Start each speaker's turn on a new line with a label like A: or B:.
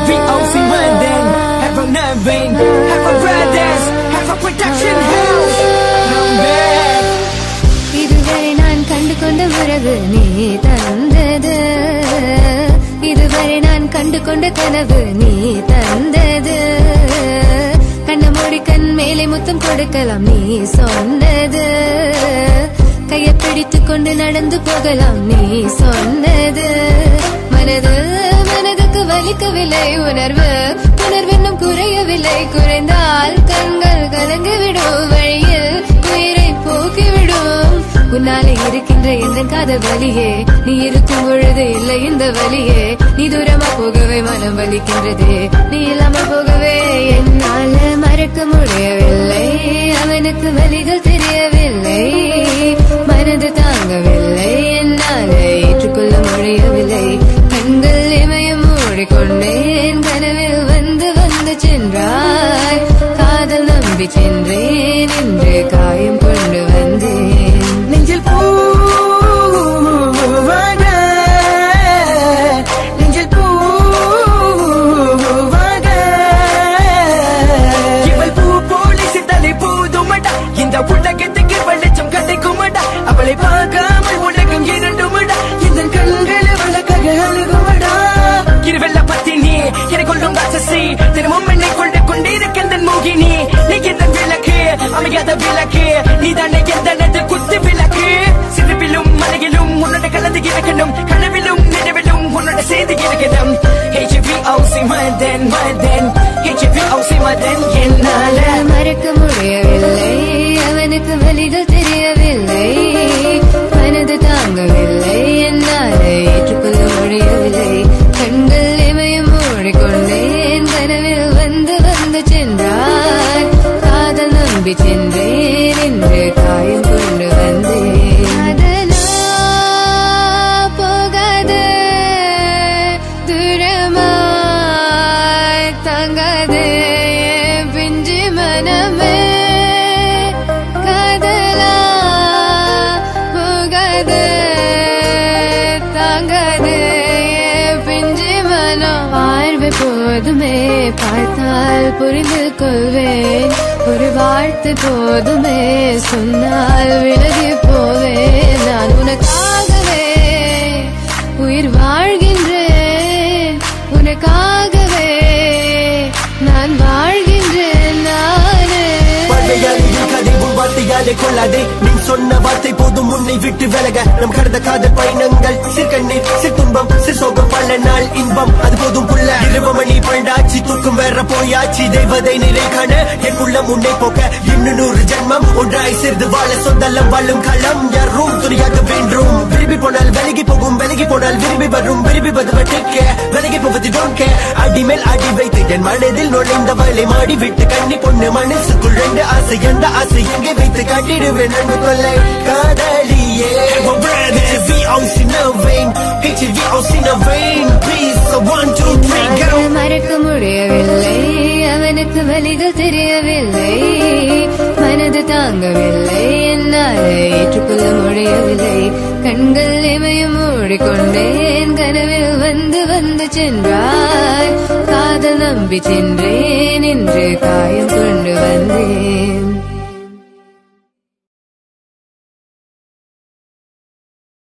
A: HVOC London, have a Navin, have a brothers, have a production house. Come back.
B: இதுவரை நான் கண்டு கொண்ட உறவு நீ தந்தது இதுவரை நான் கண்டு கொண்ட கனவு நீ தந்தது கண்ண மூடி கண் மேலே முத்தம் கொடுக்கலாம் நீ சொன்னது கையை பிடித்துக் கொண்டு நடந்து போகலாம் நீ சொன்னது மனது மனதுக்கு வலிக்கவில்லை உணர்வு உணர்வென்னும் குறையவில்லை குறைந்தால் கண்கள் கலங்கிவிடும் வழியில் உயிரை போக்கிவிடும் உன்னாலே இருக்கின்ற எந்த காதல் வலியே நீ இருக்கும் பொழுது இல்லை இந்த வலியே நீ தூரமா போகவே மனம் வலிக்கின்றது நீ இல்லாம போகவே என்னால மறக்க முடியவில்லை அவனுக்கு வலிகள் தெரியவில்லை மனது தாங்கவில்லை என்னால ஏற்றுக்கொள்ள முடியவில்லை கண்கள் இமயம் மூடிக்கொண்டேன் கனவில் வந்து வந்து சென்றாய் காதல் நம்பி சென்றேன் என்று காயம் கொண்டு வந்தேன்
A: நெஞ்சில் பூவாக நெஞ்சில் பூவாக இவள் பூ போலி சித்தலை போதுமடா இந்த உலகத்துக்கு வெளிச்சம் கிடைக்குமடா அவளை பார்க்காமல் உலகம் இரண்டுமடா இந்த கண்கள் அவளுக்காக அழுகுமடா இருவெல்ல பத்தினி எனக்கு கொள்ளும் ராட்சசி தினமும் என்னை கொண்டு கொண்டிருக்கின்ற மோகினி நீ எந்த விளக்கு அமையாத விளக்கு நீ தானே எந்த குத்து விளக்கு சிறுவிலும் மலையிலும் உன்னோட கலந்து இருக்கணும் கனவிலும் நினைவிலும் உன்னோட செய்தி இருக்கணும் HVOC மதன் மதன் HVOC மதன் என்னால
B: மறக்க முடியவில்லை அவனுக்கு வலிகள் தெரியவில்லை மனது தாங்கவில்லை என்னால் ஏற்றுக்கொள்ள முடியவில்லை கண்கள் இமயம் மூடிக்கொண்டேன் கனவில் வந்து வந்து சென்றான் காதல் நம்பி சென்றேன் என்று காயம் கொண்டு வந்தேன் அதனா போகாது தூரமாய் தங்காது என் பிஞ்சு மனமே காதலா போகாது தாங்காது என் பிஞ்சு மனம் பார்வை போதுமே பார்த்தால் புரிந்து கொள்வேன் ஒரு வார்த்தை போதுமே சொன்னால் விலகி போவேன் நான் உனக்காகவே உயிர் வாழ்கின்றேன் உனக்காகவே நான் வாழ்கின்றேன் நானே
C: வாழ்வையால் இருக்காதே உன் வார்த்தையாலே கொள்ளாதே நீ சொன்ன வார்த்தை போதும் உன்னை விட்டு விலக நம் கடந்த காதல் பயணங்கள் சிற்கண்ணீர் சிற்துன்பம் சிற்சோகம் பல நாள் இன்பம் அது போதும் புள்ள இரவு மணி பண்டாச்சி தூக்கம் வேற போயாச்சி தெய்வதை நிறை காண என் உள்ளம் உன்னை போக்க இன்னும் நூறு ஜென்மம் ஒன்றாய் சேர்ந்து வாழ சொந்தல்லம் வாழும் களம் யாரும் துணியாக வேண்டும் விரும்பி போனால் விலகி போகும் விலகி போனால் விரும்பி வரும் விரும்பி வருவதற்க விலகி போவது டோன்ட் கேர் அடி மேல் அடி வைத்து என் மனதில் நுழைந்தவளை மாடி விட்டு கண்ணி பொண்ணு மனசுக்குள் ரெண்டு ஆசை எந்த ஆசை எங்கே வைத்து காட்டிடுவேன் அன்பு கொள்ளை காதலியே HVOC no vein HVOC no vein Please so one two three go
B: அதை மறக்க முடியவில்லை அவனுக்கு வலிகள் தெரியவில்லை மனது தாங்கவில்லை என்னால் ஏற்றுக்கொள்ள முடியவில்லை கண்கள் இமயம் மூடிக்கொண்டேன் கனவில் வந்து வந்து சென்றாய் காதல் நம்பி சென்றேன் என்று கா